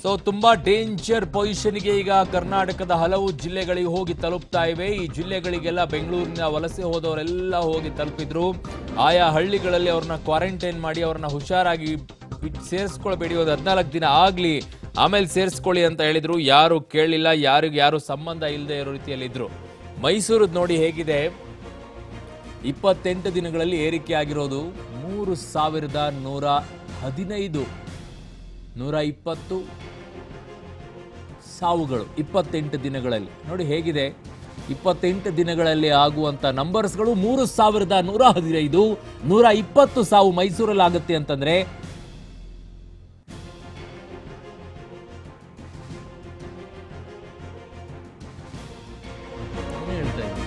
So ತುಂಬಾ danger ಪೊಸಿಷನ್ಗೆ ಈಗ ಕರ್ನಾಟಕದ ಹಲವು ಜಿಲ್ಲೆಗಳಿಗೆ ಹೋಗಿ ತಲುಪ್ತಾ ಇವೆ ಈ ಜಿಲ್ಲೆಗಳಿಗೆಲ್ಲ ಬೆಂಗಳೂರಿನ ವಲಸೆ ಹೋದವರೆಲ್ಲ ಹೋಗಿ ತಲುಪಿದ್ರು ಆಯಾ ಹಳ್ಳಿಗಳಲ್ಲಿ ಅವ್ರನ್ನ ಕ್ವಾರಂಟೈನ್ ಮಾಡಿ ಅವ್ರನ್ನ ಹುಷಾರಾಗಿ ಬಿಟ್- ಸೇರಿಸ್ಕೊಳ್ಬೇಡಿ ಒಂದು ಹದಿನಾಲ್ಕು ದಿನ ಆಗ್ಲಿ ಆಮೇಲೆ ಸೇರಿಸ್ಕೊಳ್ಳಿ ಅಂತ ಹೇಳಿದ್ರು ಯಾರು ಕೇಳಲಿಲ್ಲ ಯಾರಿಗೆ ಯಾರು ಸಂಬಂಧ ಇಲ್ಲದೆ ಇರೋ ರೀತಿಯಲ್ಲಿ ಇದ್ರು ಮೈಸೂರು ನೋಡಿ ಹೇಗಿದೆ ಇಪ್ಪತ್ತೆಂಟು ದಿನಗಳಲ್ಲಿ ಏರಿಕೆ ಆಗಿರೋದು ಮೂರು ಸಾವಿರದ ನೂರ ಹದಿನೈದು ನೂರ ಇಪ್ಪತ್ತು ಸಾವುಗಳು ಇಪ್ಪತ್ತೆಂಟು ದಿನಗಳಲ್ಲಿ ನೋಡಿ ಹೇಗಿದೆ ಇಪ್ಪತ್ತೆಂಟು ದಿನಗಳಲ್ಲಿ ಆಗುವಂತ ನಂಬರ್ಸ್ಗಳು ಮೂರು ಸಾವಿರದ ನೂರ ಹದಿನೈದು ನೂರ ಇಪ್ಪತ್ತು ಸಾವು ಮೈಸೂರಲ್ಲಿ ಆಗುತ್ತೆ ಅಂತಂದ್ರೆ ಏನ್ ಹೇಳ್ತಾ ಇದ್ದೀನಿ?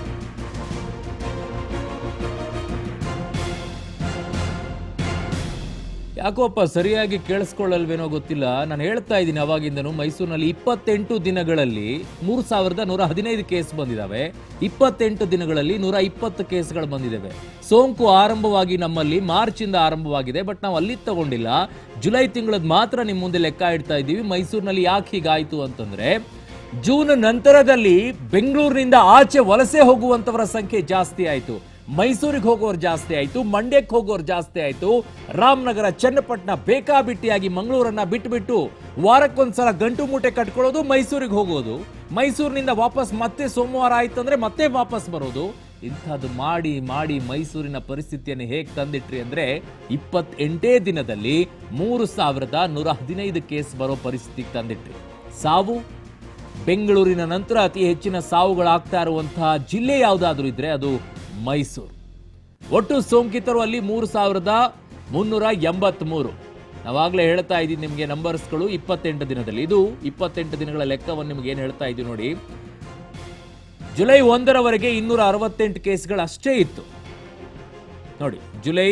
ಯಾಕೋಪ್ಪ ಸರಿಯಾಗಿ ಕೇಳಿಸ್ಕೊಳ್ಳಲ್ವೇನೋ ಗೊತ್ತಿಲ್ಲ ನಾನು ಹೇಳ್ತಾ ಇದ್ದೀನಿ ಅವಾಗಿಂದನು ಮೈಸೂರಿನಲ್ಲಿ ಇಪ್ಪತ್ತೆಂಟು ದಿನಗಳಲ್ಲಿ ಮೂರು ಸಾವಿರದ ನೂರ ಹದಿನೈದು ಕೇಸ್ ಬಂದಿದ್ದಾವೆ ಇಪ್ಪತ್ತೆಂಟು ದಿನಗಳಲ್ಲಿ ನೂರ ಇಪ್ಪತ್ತು ಕೇಸ್ಗಳು ಬಂದಿದ್ದಾವೆ ಸೋಂಕು ಆರಂಭವಾಗಿ ನಮ್ಮಲ್ಲಿ ಮಾರ್ಚ್ ಇಂದ ಆರಂಭವಾಗಿದೆ ಬಟ್ ನಾವು ಅಲ್ಲಿ ತಗೊಂಡಿಲ್ಲ ಜುಲೈ ತಿಂಗಳದ್ ಮಾತ್ರ ನಿಮ್ಮ ಮುಂದೆ ಲೆಕ್ಕ ಇಡ್ತಾ ಇದ್ದೀವಿ ಮೈಸೂರಿನಲ್ಲಿ ಯಾಕೆ ಹೀಗಾಯ್ತು ಅಂತಂದ್ರೆ ಜೂನ್ ನಂತರದಲ್ಲಿ ಬೆಂಗಳೂರಿನಿಂದ ಆಚೆ ವಲಸೆ ಹೋಗುವಂತವರ ಸಂಖ್ಯೆ ಜಾಸ್ತಿ ಆಯಿತು ಮೈಸೂರಿಗೆ ಹೋಗೋರು ಜಾಸ್ತಿ ಆಯಿತು ಮಂಡ್ಯಕ್ಕೆ ಹೋಗೋರು ಜಾಸ್ತಿ ಆಯಿತು ರಾಮನಗರ ಚನ್ನಪಟ್ಟಣ ಬೇಕಾಬಿಟ್ಟಿಯಾಗಿ ಮಂಗಳೂರನ್ನ ಬಿಟ್ಟುಬಿಟ್ಟು ವಾರಕ್ಕೊಂದ್ಸಲ ಗಂಟು ಮೂಟೆ ಕಟ್ಕೊಳ್ಳೋದು ಮೈಸೂರಿಗೆ ಹೋಗೋದು ಮೈಸೂರಿನಿಂದ ವಾಪಸ್ ಮತ್ತೆ ಸೋಮವಾರ ಆಯ್ತು ಅಂದ್ರೆ ಮತ್ತೆ ವಾಪಸ್ ಬರೋದು ಇಂಥದ್ದು ಮಾಡಿ ಮಾಡಿ ಮೈಸೂರಿನ ಪರಿಸ್ಥಿತಿಯನ್ನು ಹೇಗೆ ತಂದಿಟ್ರಿ ಅಂದ್ರೆ ಇಪ್ಪತ್ತೆಂಟೇ ದಿನದಲ್ಲಿ ಮೂರು ಸಾವಿರದ ನೂರ ಹದಿನೈದು ಕೇಸ್ ಬರೋ ಪರಿಸ್ಥಿತಿಗೆ ತಂದಿಟ್ರಿ ಸಾವು ಬೆಂಗಳೂರಿನ ನಂತರ ಅತಿ ಹೆಚ್ಚಿನ ಸಾವುಗಳಾಗ್ತಾ ಇರುವಂತಹ ಜಿಲ್ಲೆ ಯಾವುದಾದ್ರೂ ಇದ್ರೆ ಅದು ಮೈಸೂರು ಒಟ್ಟು ಸೋಂಕಿತರು ಅಲ್ಲಿ ಮೂರು ಸಾವಿರದ ಮುನ್ನೂರ ಎಂಬತ್ಮೂರು ನಾವಾಗಲೇ ಹೇಳ್ತಾ ಇದ್ದೀನಿ ನಿಮಗೆ ನಂಬರ್ಸ್ಗಳು ಇಪ್ಪತ್ತೆಂಟು ದಿನದಲ್ಲಿ ಇದು ಇಪ್ಪತ್ತೆಂಟು ದಿನಗಳ ಲೆಕ್ಕವನ್ನು ನಿಮ್ಗೆ ಏನು ಹೇಳ್ತಾ ಇದ್ದೀವಿ ನೋಡಿ ಜುಲೈ ಒಂದರವರೆಗೆ ಇನ್ನೂರ ಅರವತ್ತೆಂಟು ಕೇಸ್ಗಳು ಅಷ್ಟೇ ಇತ್ತು ನೋಡಿ ಜುಲೈ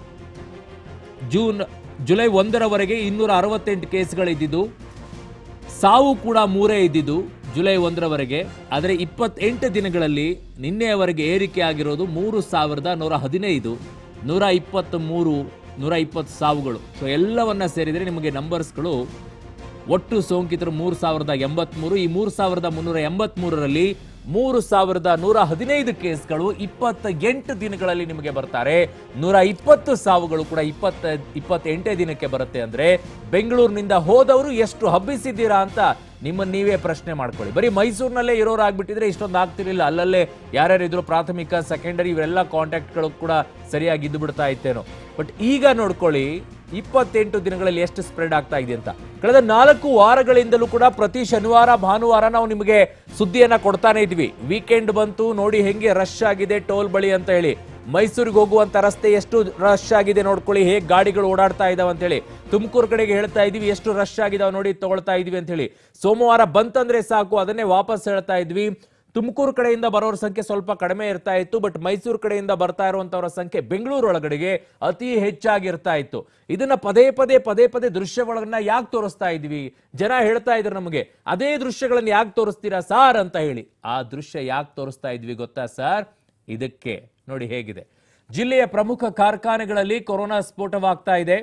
ಜೂನ್ ಜುಲೈ ಒಂದರವರೆಗೆ ಇನ್ನೂರ ಅರವತ್ತೆಂಟು ಕೇಸ್ಗಳಿದ್ದಿದ್ದು ಸಾವು ಕೂಡ ಮೂರೇ ಇದ್ದಿದ್ದು ಜುಲೈ ಒಂದರವರೆಗೆ ಆದರೆ ಇಪ್ಪತ್ತೆಂಟು ದಿನಗಳಲ್ಲಿ ನಿನ್ನೆಯವರೆಗೆ ಏರಿಕೆ ಆಗಿರೋದು ಮೂರು ಸಾವಿರದ ನೂರ ಹದಿನೈದು ನೂರ ಇಪ್ಪತ್ತ್ ಮೂರು ನೂರ ಇಪ್ಪತ್ತು ಸಾವುಗಳು ಸೊ ಎಲ್ಲವನ್ನ ಸೇರಿದರೆ ನಿಮಗೆ ನಂಬರ್ಸ್ಗಳು ಒಟ್ಟು ಸೋಂಕಿತರು ಮೂರು ಸಾವಿರದ ಎಂಬತ್ಮೂರು ಈ ಮೂರು ಸಾವಿರದ ಮುನ್ನೂರ ಎಂಬತ್ಮೂರರಲ್ಲಿ ಮೂರು ಸಾವಿರದ ನೂರ ಹದಿನೈದು ಕೇಸ್ಗಳು ಇಪ್ಪತ್ತ ಎಂಟು ದಿನಗಳಲ್ಲಿ ನಿಮಗೆ ಬರ್ತಾರೆ ನೂರ ಇಪ್ಪತ್ತು ಸಾವುಗಳು ಕೂಡ ಇಪ್ಪತ್ತ ಇಪ್ಪತ್ತೆಂಟೇ ದಿನಕ್ಕೆ ಬರುತ್ತೆ ಅಂದ್ರೆ ಬೆಂಗಳೂರಿನಿಂದ ಹೋದವರು ಎಷ್ಟು ಹಬ್ಬಿಸಿದ್ದೀರಾ ಅಂತ ನಿಮ್ಮನ್ನ ನೀವೇ ಪ್ರಶ್ನೆ ಮಾಡ್ಕೊಳ್ಳಿ ಬರೀ ಮೈಸೂರಿನಲ್ಲೇ ಇರೋರು ಆಗ್ಬಿಟ್ಟಿದ್ರೆ ಇಷ್ಟೊಂದು ಆಗ್ತಿರ್ಲಿಲ್ಲ ಅಲ್ಲಲ್ಲೇ ಯಾರ್ಯಾರು ಇದ್ರು ಪ್ರಾಥಮಿಕ ಸೆಕೆಂಡರಿ ಇವೆಲ್ಲ ಕಾಂಟ್ಯಾಕ್ಟ್ಗಳು ಕೂಡ ಸರಿಯಾಗಿ ಇದ್ದು ಬಿಡ್ತಾ ಇತ್ತೇನೋ ಬಟ್ ಈಗ ನೋಡ್ಕೊಳ್ಳಿ ಇಪ್ಪತ್ತೆಂಟು ದಿನಗಳಲ್ಲಿ ಎಷ್ಟು ಸ್ಪ್ರೆಡ್ ಆಗ್ತಾ ಇದೆ ಅಂತ ಕಳೆದ ನಾಲ್ಕು ವಾರಗಳಿಂದಲೂ ಕೂಡ ಪ್ರತಿ ಶನಿವಾರ ಭಾನುವಾರ ನಾವು ನಿಮಗೆ ಸುದ್ದಿಯನ್ನ ಕೊಡ್ತಾನೆ ಇದ್ವಿ ವೀಕೆಂಡ್ ಬಂತು ನೋಡಿ ಹೆಂಗೆ ರಶ್ ಆಗಿದೆ ಟೋಲ್ ಬಳಿ ಅಂತ ಹೇಳಿ ಮೈಸೂರಿಗೆ ಹೋಗುವಂತ ರಸ್ತೆ ಎಷ್ಟು ರಶ್ ಆಗಿದೆ ನೋಡ್ಕೊಳ್ಳಿ ಹೇಗೆ ಗಾಡಿಗಳು ಓಡಾಡ್ತಾ ಇದಾವೆ ಅಂತ ಹೇಳಿ ತುಮಕೂರು ಕಡೆಗೆ ಹೇಳ್ತಾ ಇದೀವಿ ಎಷ್ಟು ರಶ್ ಆಗಿದಾವೆ ನೋಡಿ ತಗೊಳ್ತಾ ಇದೀವಿ ಅಂತ ಹೇಳಿ ಸೋಮವಾರ ಬಂತಂದ್ರೆ ಸಾಕು ಅದನ್ನೇ ವಾಪಸ್ ಹೇಳ್ತಾ ಇದ್ವಿ ತುಮಕೂರು ಕಡೆಯಿಂದ ಬರೋರ ಸಂಖ್ಯೆ ಸ್ವಲ್ಪ ಕಡಿಮೆ ಇರ್ತಾ ಇತ್ತು ಬಟ್ ಮೈಸೂರು ಕಡೆಯಿಂದ ಬರ್ತಾ ಇರುವಂತವರ ಸಂಖ್ಯೆ ಬೆಂಗಳೂರು ಒಳಗಡೆಗೆ ಅತಿ ಹೆಚ್ಚಾಗಿರ್ತಾ ಇತ್ತು ಇದನ್ನ ಪದೇ ಪದೇ ಪದೇ ಪದೇ ದೃಶ್ಯಗಳನ್ನ ಯಾಕೆ ತೋರಿಸ್ತಾ ಇದ್ವಿ ಜನ ಹೇಳ್ತಾ ಇದ್ರು ನಮಗೆ ಅದೇ ದೃಶ್ಯಗಳನ್ನ ಯಾಕೆ ತೋರಿಸ್ತೀರಾ ಸಾರ್ ಅಂತ ಹೇಳಿ ಆ ದೃಶ್ಯ ಯಾಕೆ ತೋರಿಸ್ತಾ ಇದ್ವಿ ಗೊತ್ತಾ ಸರ್ ಇದಕ್ಕೆ ನೋಡಿ ಹೇಗಿದೆ ಜಿಲ್ಲೆಯ ಪ್ರಮುಖ ಕಾರ್ಖಾನೆಗಳಲ್ಲಿ ಕೊರೋನಾ ಸ್ಫೋಟವಾಗ್ತಾ ಇದೆ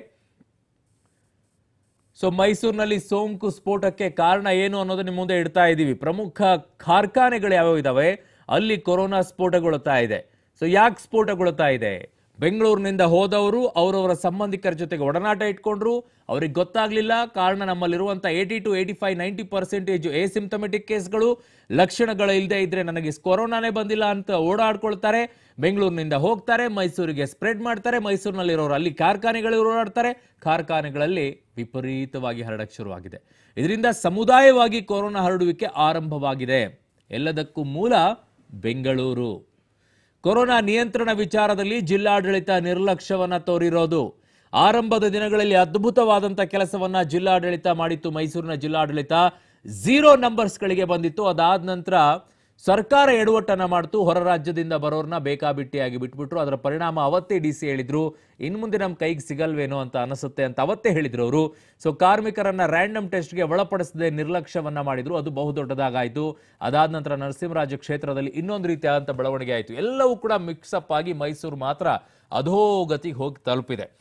ಸೊ ಮೈಸೂರಿನಲ್ಲಿ ಸೋಂಕು ಸ್ಫೋಟಕ್ಕೆ ಕಾರಣ ಏನು ಅನ್ನೋದು ನಿಮ್ಮ ಮುಂದೆ ಇಡ್ತಾ ಇದ್ದೀವಿ ಪ್ರಮುಖ ಕಾರ್ಖಾನೆಗಳು ಯಾವ್ಯಾವ ಇದಾವೆ ಅಲ್ಲಿ ಕೊರೋನಾ ಸ್ಫೋಟಗೊಳ್ತಾ ಇದೆ ಸೊ ಯಾಕೆ ಸ್ಫೋಟಗೊಳ್ತಾ ಇದೆ ಬೆಂಗಳೂರಿನಿಂದ ಹೋದವರು ಅವರವರ ಸಂಬಂಧಿಕರ ಜೊತೆಗೆ ಒಡನಾಟ ಇಟ್ಕೊಂಡ್ರು ಅವ್ರಿಗೆ ಗೊತ್ತಾಗ್ಲಿಲ್ಲ ಕಾರಣ ನಮ್ಮಲ್ಲಿರುವಂತ eighty to eighty five ninety percentage asymptomatic ಕೇಸ್ಗಳು ಲಕ್ಷಣಗಳು ಇಲ್ಲದೆ ಇದ್ರೆ ನನಗೆ ಕೊರೋನಾನೇ ಬಂದಿಲ್ಲ ಅಂತ ಓಡಾಡ್ಕೊಳ್ತಾರೆ ಬೆಂಗಳೂರಿನಿಂದ ಹೋಗ್ತಾರೆ ಮೈಸೂರಿಗೆ ಸ್ಪ್ರೆಡ್ ಮಾಡ್ತಾರೆ ಮೈಸೂರಿನಲ್ಲಿರೋರು ಅಲ್ಲಿ ಕಾರ್ಖಾನೆಗಳು ಓಡಾಡ್ತಾರೆ ಕಾರ್ಖಾನೆಗಳಲ್ಲಿ ವಿಪರೀತವಾಗಿ ಹರಡಕ್ಕೆ ಶುರುವಾಗಿದೆ ಇದರಿಂದ ಸಮುದಾಯವಾಗಿ ಕೊರೋನಾ ಹರಡುವಿಕೆ ಆರಂಭವಾಗಿದೆ ಎಲ್ಲದಕ್ಕೂ ಮೂಲ ಬೆಂಗಳೂರು ಕೊರೋನಾ ನಿಯಂತ್ರಣ ವಿಚಾರದಲ್ಲಿ ಜಿಲ್ಲಾಡಳಿತ ನಿರ್ಲಕ್ಷ್ಯವನ್ನ ತೋರಿರೋದು ಆರಂಭದ ದಿನಗಳಲ್ಲಿ ಅದ್ಭುತವಾದಂಥ ಕೆಲಸವನ್ನ ಜಿಲ್ಲಾಡಳಿತ ಮಾಡಿತ್ತು ಮೈಸೂರಿನ ಜಿಲ್ಲಾಡಳಿತ ಝೀರೋ ನಂಬರ್ಸ್ಗಳಿಗೆ ಬಂದಿತ್ತು ಅದಾದ ನಂತರ ಸರ್ಕಾರ ಎಡವಟ್ಟನ್ನ ಮಾಡ್ತು ಹೊರ ರಾಜ್ಯದಿಂದ ಬರೋರ್ನ ಬೇಕಾಬಿಟ್ಟಿಯಾಗಿ ಬಿಟ್ಬಿಟ್ರು ಅದರ ಪರಿಣಾಮ ಅವತ್ತೇ ಡಿ ಸಿ ಹೇಳಿದ್ರು ಇನ್ನು ಮುಂದೆ ನಮ್ಮ ಕೈಗೆ ಸಿಗಲ್ವೇನೋ ಅಂತ ಅನಿಸುತ್ತೆ ಅಂತ ಅವತ್ತೇ ಹೇಳಿದ್ರು ಅವರು ಸೊ ಕಾರ್ಮಿಕರನ್ನ ರ್ಯಾಂಡಮ್ ಟೆಸ್ಟ್ಗೆ ಒಳಪಡಿಸದೆ ನಿರ್ಲಕ್ಷ್ಯವನ್ನ ಮಾಡಿದ್ರು ಅದು ಬಹುದೊಡ್ಡದಾಗಾಯಿತು ಅದಾದ ನಂತರ ನರಸಿಂಹರಾಜ ಕ್ಷೇತ್ರದಲ್ಲಿ ಇನ್ನೊಂದು ರೀತಿಯಾದಂಥ ಬೆಳವಣಿಗೆ ಆಯಿತು ಎಲ್ಲವೂ ಕೂಡ ಮಿಕ್ಸಪ್ ಆಗಿ ಮೈಸೂರು ಮಾತ್ರ ಅಧೋಗತಿಗೆ ಹೋಗಿ ತಲುಪಿದೆ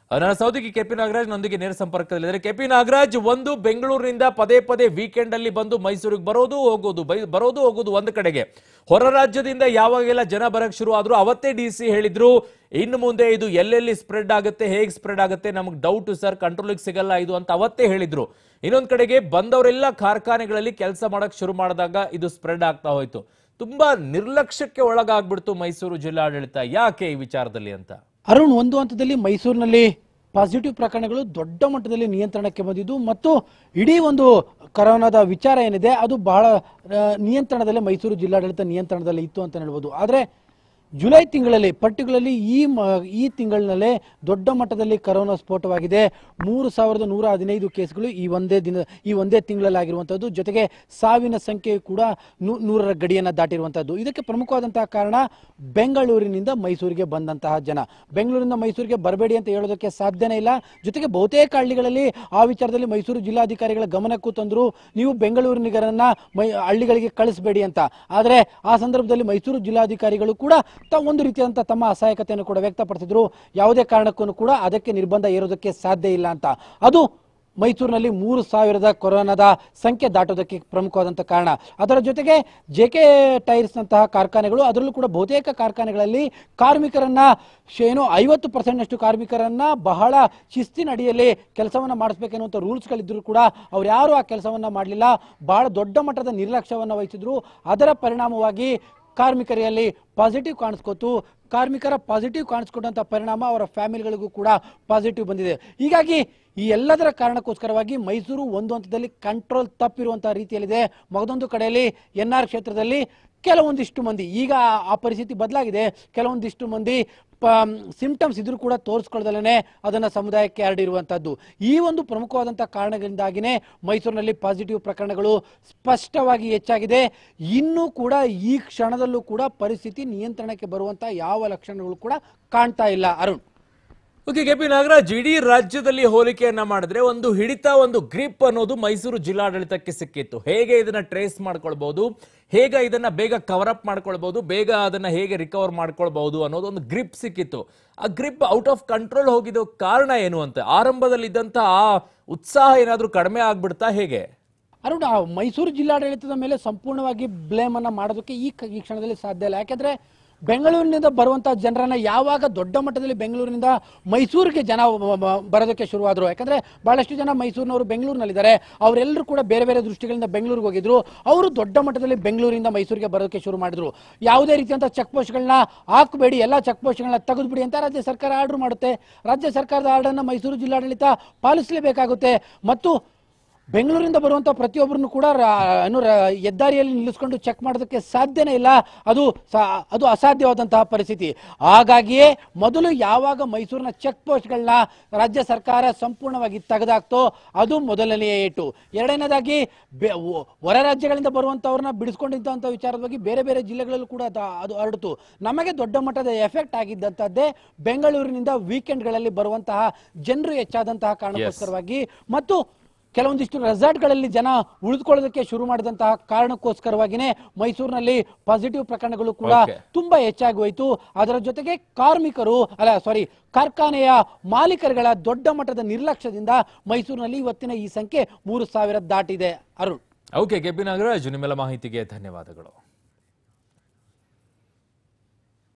ನನ್ನ ಸೌದಿಗೆ ಕೆಪಿ ನಾಗರಾಜ್ ನೊಂದಿಗೆ ನೇರ ಸಂಪರ್ಕದಲ್ಲಿದ್ದಾರೆ ಕೆಪಿ ನಾಗರಾಜ್ ಒಂದು ಬೆಂಗಳೂರಿನಿಂದ ಪದೇ ಪದೇ ವೀಕೆಂಡ್ ಅಲ್ಲಿ ಬಂದು ಮೈಸೂರಿಗೆ ಬರೋದು ಹೋಗೋದು ಬೈ ಬರೋದು ಹೋಗೋದು ಒಂದು ಕಡೆಗೆ ಹೊರ ರಾಜ್ಯದಿಂದ ಯಾವಾಗೆಲ್ಲ ಜನ ಬರಕ್ ಶುರು ಆದ್ರು ಅವತ್ತೇ ಡಿ ಸಿ ಹೇಳಿದ್ರು ಇನ್ನು ಮುಂದೆ ಇದು ಎಲ್ಲೆಲ್ಲಿ ಸ್ಪ್ರೆಡ್ ಆಗುತ್ತೆ ಹೇಗೆ ಸ್ಪ್ರೆಡ್ ಆಗುತ್ತೆ ನಮಗೆ ಡೌಟ್ ಸರ್ ಕಂಟ್ರೋಲಿಗೆ ಸಿಗಲ್ಲ ಇದು ಅಂತ ಅವತ್ತೇ ಹೇಳಿದ್ರು ಇನ್ನೊಂದ್ ಕಡೆಗೆ ಬಂದವರೆಲ್ಲ ಕಾರ್ಖಾನೆಗಳಲ್ಲಿ ಕೆಲಸ ಮಾಡಕ್ ಶುರು ಮಾಡಿದಾಗ ಇದು ಸ್ಪ್ರೆಡ್ ಆಗ್ತಾ ಹೋಯ್ತು ತುಂಬಾ ನಿರ್ಲಕ್ಷ್ಯಕ್ಕೆ ಒಳಗಾಗ್ಬಿಡ್ತು ಮೈಸೂರು ಜಿಲ್ಲಾಡಳಿತ ಯಾಕೆ ಈ ವಿಚಾರದಲ್ಲಿ ಅಂತ ಅರುಣ್ ಒಂದು ಹಂತದಲ್ಲಿ ಮೈಸೂರಿನಲ್ಲಿ ಪಾಸಿಟಿವ್ ಪ್ರಕರಣಗಳು ದೊಡ್ಡ ಮಟ್ಟದಲ್ಲಿ ನಿಯಂತ್ರಣಕ್ಕೆ ಬಂದಿದ್ದು ಮತ್ತು ಇಡೀ ಒಂದು ಕರೋನಾದ ವಿಚಾರ ಏನಿದೆ ಅದು ಬಹಳ ಆ, ನಿಯಂತ್ರಣದಲ್ಲೇ ಮೈಸೂರು ಜಿಲ್ಲಾಡಳಿತ ನಿಯಂತ್ರಣದಲ್ಲಿ ಇತ್ತು ಅಂತ ಹೇಳ್ಬೋದು ಆದರೆ ಜುಲೈ ತಿಂಗಳಲ್ಲಿ ಪರ್ಟಿಕ್ಯುಲರ್ಲಿ ಈ ಮ ಈ ತಿಂಗಳಿನಲ್ಲೇ ದೊಡ್ಡ ಮಟ್ಟದಲ್ಲಿ ಕರೋನಾ ಸ್ಫೋಟವಾಗಿದೆ ಮೂರು ಸಾವಿರದ ನೂರ ಹದಿನೈದು ಕೇಸ್ಗಳು ಈ ಒಂದೇ ದಿನ ಈ ಒಂದೇ ತಿಂಗಳಲ್ಲಿ ಆಗಿರುವಂಥದ್ದು ಜೊತೆಗೆ ಸಾವಿನ ಸಂಖ್ಯೆ ಕೂಡ ನೂ- ನೂರರ ಗಡಿಯನ್ನು ದಾಟಿರುವಂಥದ್ದು ಇದಕ್ಕೆ ಪ್ರಮುಖವಾದಂತಹ ಕಾರಣ ಬೆಂಗಳೂರಿನಿಂದ ಮೈಸೂರಿಗೆ ಬಂದಂತಹ ಜನ ಬೆಂಗಳೂರಿನಿಂದ ಮೈಸೂರಿಗೆ ಬರಬೇಡಿ ಅಂತ ಹೇಳೋದಕ್ಕೆ ಸಾಧ್ಯನೇ ಇಲ್ಲ ಜೊತೆಗೆ ಬಹುತೇಕ ಹಳ್ಳಿಗಳಲ್ಲಿ ಆ ವಿಚಾರದಲ್ಲಿ ಮೈಸೂರು ಜಿಲ್ಲಾಧಿಕಾರಿಗಳ ಗಮನಕ್ಕೂ ತಂದರು ನೀವು ಬೆಂಗಳೂರಿನಿಗರನ್ನ ಮೈ ಹಳ್ಳಿಗಳಿಗೆ ಕಳಿಸಬೇಡಿ ಅಂತ ಆದರೆ ಆ ಸಂದರ್ಭದಲ್ಲಿ ಮೈಸೂರು ಜಿಲ್ಲಾಧಿಕಾರಿಗಳು ಕೂಡ ತ ಒಂದು ರೀತಿಯಾದಂಥ ತಮ್ಮ ಅಸಹಾಯಕತೆಯನ್ನು ಕೂಡ ವ್ಯಕ್ತಪಡಿಸಿದ್ರು ಯಾವುದೇ ಕಾರಣಕ್ಕೂ ಕೂಡ ಅದಕ್ಕೆ ನಿರ್ಬಂಧ ಏರೋದಕ್ಕೆ ಸಾಧ್ಯ ಇಲ್ಲ ಅಂತ ಅದು ಮೈಸೂರಿನಲ್ಲಿ ಮೂರು ಸಾವಿರದ ಕೊರೋನಾದ ಸಂಖ್ಯೆ ದಾಟೋದಕ್ಕೆ ಪ್ರಮುಖವಾದಂಥ ಕಾರಣ ಅದರ ಜೊತೆಗೆ ಜೆ ಕೆ ಟೈರ್ಸ್ನಂತಹ ಕಾರ್ಖಾನೆಗಳು ಅದರಲ್ಲೂ ಕೂಡ ಬಹುತೇಕ ಕಾರ್ಖಾನೆಗಳಲ್ಲಿ ಕಾರ್ಮಿಕರನ್ನ ಶ್- ಏನು ಐವತ್ತು ಪರ್ಸೆಂಟ್ನಷ್ಟು ಕಾರ್ಮಿಕರನ್ನ ಬಹಳ ಶಿಸ್ತಿನ ಅಡಿಯಲ್ಲಿ ಕೆಲಸವನ್ನ ಮಾಡಿಸ್ಬೇಕೆನ್ನುವಂಥ ರೂಲ್ಸ್ಗಳಿದ್ದರೂ ಕೂಡ ಅವ್ರು ಯಾರು ಆ ಕೆಲಸವನ್ನ ಮಾಡಲಿಲ್ಲ ಬಹಳ ದೊಡ್ಡ ಮಟ್ಟದ ನಿರ್ಲಕ್ಷ್ಯವನ್ನು ವಹಿಸಿದ್ರು ಅದರ ಪರಿಣಾಮವಾಗಿ ಕಾರ್ಮಿಕರಲ್ಲಿ ಪಾಸಿಟಿವ್ ಕಾಣಿಸ್ಕೋತು ಕಾರ್ಮಿಕರ ಪಾಸಿಟಿವ್ ಕಾಣಿಸ್ಕೊಂಡಂಥ ಪರಿಣಾಮ ಅವರ ಫ್ಯಾಮಿಲಿಗಳಿಗೂ ಕೂಡ ಪಾಸಿಟಿವ್ ಬಂದಿದೆ ಹೀಗಾಗಿ ಈ ಎಲ್ಲದರ ಕಾರಣಕ್ಕೋಸ್ಕರವಾಗಿ ಮೈಸೂರು ಒಂದು ಹಂತದಲ್ಲಿ ಕಂಟ್ರೋಲ್ ತಪ್ಪಿರುವಂತಹ ರೀತಿಯಲ್ಲಿದೆ ಮಗದೊಂದು ಕಡೆಯಲ್ಲಿ ಎನ್ ಆರ್ ಕ್ಷೇತ್ರದಲ್ಲಿ ಕೆಲವೊಂದಿಷ್ಟು ಮಂದಿ ಈಗ ಆ- ಆ ಪರಿಸ್ಥಿತಿ ಬದಲಾಗಿದೆ ಕೆಲವೊಂದಿಷ್ಟು ಮಂದಿ ಸಿಂಪ್ಟಮ್ಸ್ ಇದ್ರೂ ಕೂಡ ತೋರಿಸ್ಕೊಳ್ದಲೇ ಅದನ್ನ ಸಮುದಾಯಕ್ಕೆ ಹರಡಿರುವಂತದ್ದು ಈ ಒಂದು ಪ್ರಮುಖವಾದಂತಹ ಕಾರಣಗಳಿಂದಾಗಿನೇ ಮೈಸೂರಿನಲ್ಲಿ ಪಾಸಿಟಿವ್ ಪ್ರಕರಣಗಳು ಸ್ಪಷ್ಟವಾಗಿ ಹೆಚ್ಚಾಗಿದೆ ಇನ್ನೂ ಕೂಡ ಈ ಕ್ಷಣದಲ್ಲೂ ಕೂಡ ಪರಿಸ್ಥಿತಿ ನಿಯಂತ್ರಣಕ್ಕೆ ಬರುವಂತ ಯಾವ ಲಕ್ಷಣಗಳು ಕೂಡ ಕಾಣ್ತಾ ಇಲ್ಲ ಅರುಣ್ ಓಕೆ ಕೆಪಿ ನಾಗರಾಜ್ ಇಡೀ ರಾಜ್ಯದಲ್ಲಿ ಹೋಲಿಕೆಯನ್ನ ಮಾಡಿದ್ರೆ ಒಂದು ಹಿಡಿತ ಒಂದು ಗ್ರಿಪ್ ಅನ್ನೋದು ಮೈಸೂರು ಜಿಲ್ಲಾಡಳಿತಕ್ಕೆ ಸಿಕ್ಕಿತ್ತು ಹೇಗೆ ಇದನ್ನ ಟ್ರೇಸ್ ಮಾಡ್ಕೊಳ್ಬಹುದು ಹೇಗೆ ಇದನ್ನ ಬೇಗ ಕವರ್ ಅಪ್ ಮಾಡ್ಕೊಳ್ಬಹುದು ಬೇಗ ಅದನ್ನ ಹೇಗೆ ರಿಕವರ್ ಮಾಡ್ಕೊಳ್ಬಹುದು ಅನ್ನೋದು ಒಂದು ಗ್ರಿಪ್ ಸಿಕ್ಕಿತ್ತು ಆ ಗ್ರಿಪ್ ಔಟ್ ಆಫ್ ಕಂಟ್ರೋಲ್ ಹೋಗಿದ್ದು ಕಾರಣ ಏನು ಅಂತ ಆರಂಭದಲ್ಲಿ ಇದ್ದಂತ ಆ ಉತ್ಸಾಹ ಏನಾದ್ರೂ ಕಡಿಮೆ ಆಗ್ಬಿಡ್ತಾ ಹೇಗೆ ಅರುಣ್ ಆ ಮೈಸೂರು ಜಿಲ್ಲಾಡಳಿತದ ಮೇಲೆ ಸಂಪೂರ್ಣವಾಗಿ ಬ್ಲೇಮ್ ಅನ್ನ ಮಾಡೋದಕ್ಕೆ ಈ ಕ- ಈ ಕ್ಷಣದಲ್ಲಿ ಸಾಧ್ಯ ಇಲ್ಲ ಯಾಕೆಂದ್ರೆ ಬೆಂಗಳೂರಿನಿಂದ ಬರುವಂತಹ ಜನರನ್ನ ಯಾವಾಗ ದೊಡ್ಡ ಮಟ್ಟದಲ್ಲಿ ಬೆಂಗಳೂರಿನಿಂದ ಮೈಸೂರಿಗೆ ಜನ ಬ- ಬ- ಬರೋದಕ್ಕೆ ಶುರುವಾದ್ರು ಯಾಕಂದ್ರೆ ಬಹಳಷ್ಟು ಜನ ಮೈಸೂರಿನವರು ಬೆಂಗಳೂರಿನಲ್ಲಿದ್ದಾರೆ ಅವರೆಲ್ಲರೂ ಕೂಡ ಬೇರೆ ಬೇರೆ ದೃಷ್ಟಿಗಳಿಂದ ಬೆಂಗಳೂರಿಗೆ ಹೋಗಿದ್ರು ಅವರು ದೊಡ್ಡ ಮಟ್ಟದಲ್ಲಿ ಬೆಂಗಳೂರಿಂದ ಮೈಸೂರಿಗೆ ಬರೋದಕ್ಕೆ ಶುರು ಮಾಡಿದ್ರು ಯಾವುದೇ ರೀತಿಯಂತ ಚೆಕ್ ಪೋಸ್ಟ್ಗಳನ್ನ ಹಾಕಬೇಡಿ ಎಲ್ಲ ಚೆಕ್ ಪೋಸ್ಟ್ಗಳನ್ನ ತೆಗೆದುಬಿಡಿ ಅಂತ ರಾಜ್ಯ ಸರ್ಕಾರ ಆರ್ಡರ್ ಮಾಡುತ್ತೆ ರಾಜ್ಯ ಸರ್ಕಾರದ ಆರ್ಡರ್ನ ಮೈಸೂರು ಜಿಲ್ಲಾಡಳಿತ ಪಾಲಿಸಲೇಬೇಕಾಗುತ್ತೆ ಮತ್ತು ಬೆಂಗಳೂರಿಂದ ಬರುವಂಥ ಪ್ರತಿಯೊಬ್ಬರನ್ನು ಕೂಡ ರಾ- ಏನು ರಾ- ಹೆದ್ದಾರಿಯಲ್ಲಿ ನಿಲ್ಲಿಸ್ಕೊಂಡು ಚೆಕ್ ಮಾಡೋದಕ್ಕೆ ಸಾಧ್ಯನೇ ಇಲ್ಲ ಅದು ಸಾ- ಅದು ಅಸಾಧ್ಯವಾದಂತಹ ಪರಿಸ್ಥಿತಿ ಹಾಗಾಗಿಯೇ ಮೊದಲು ಯಾವಾಗ ಮೈಸೂರಿನ ಚೆಕ್ ಪೋಸ್ಟ್ಗಳನ್ನ ರಾಜ್ಯ ಸರ್ಕಾರ ಸಂಪೂರ್ಣವಾಗಿ ತೆಗೆದಾಕ್ತೋ ಅದು ಮೊದಲನೆಯ ಏಟು ಎರಡನೇದಾಗಿ ಬೆ- ಒ- ಹೊರ ರಾಜ್ಯಗಳಿಂದ ಬರುವಂಥವ್ರನ್ನ ಬಿಡಿಸ್ಕೊಂಡಿದ್ದಂಥ ವಿಚಾರದ ಬಗ್ಗೆ ಬೇರೆ ಬೇರೆ ಜಿಲ್ಲೆಗಳಲ್ಲೂ ಕೂಡ ಅದ- ಅದು ಹರಡಿತು ನಮಗೆ ದೊಡ್ಡ ಮಟ್ಟದ ಎಫೆಕ್ಟ್ ಆಗಿದ್ದಂಥದ್ದೇ ಬೆಂಗಳೂರಿನಿಂದ ವೀಕೆಂಡ್ಗಳಲ್ಲಿ ಬರುವಂತಹ ಜನರು ಹೆಚ್ಚಾದಂತಹ ಕಾರಣಕ್ಕೋಸ್ಕರವಾಗಿ ಮತ್ತು ಕೆಲವೊಂದಿಷ್ಟು ರೆಸಾರ್ಟ್ಗಳಲ್ಲಿ ಜನ ಉಳಿದುಕೊಳ್ಳೋದಕ್ಕೆ ಶುರು ಮಾಡಿದಂತಹ ಕಾರಣಕ್ಕೋಸ್ಕರವಾಗಿನೇ ಮೈಸೂರಿನಲ್ಲಿ ಪಾಸಿಟಿವ್ ಪ್ರಕರಣಗಳು ಕೂಡ Okay. ತುಂಬಾ ಹೆಚ್ಚಾಗಿ ಹೋಯಿತು ಅದರ ಜೊತೆಗೆ ಕಾರ್ಮಿಕರು ಅಲ್ಲ ಸಾರಿ ಕಾರ್ಖಾನೆಯ ಮಾಲೀಕರುಗಳ ದೊಡ್ಡ ಮಟ್ಟದ ನಿರ್ಲಕ್ಷ್ಯದಿಂದ ಮೈಸೂರಿನಲ್ಲಿ ಇವತ್ತಿನ ಈ ಸಂಖ್ಯೆ ಮೂರು ಸಾವಿರ ದಾಟಿದೆ ಅರುಣ್ ಓಕೆ ಕೆಪಿ ನಾಗರಾಜ್ ನಿಮ್ಮೆಲ್ಲ ಮಾಹಿತಿಗೆ ಧನ್ಯವಾದಗಳು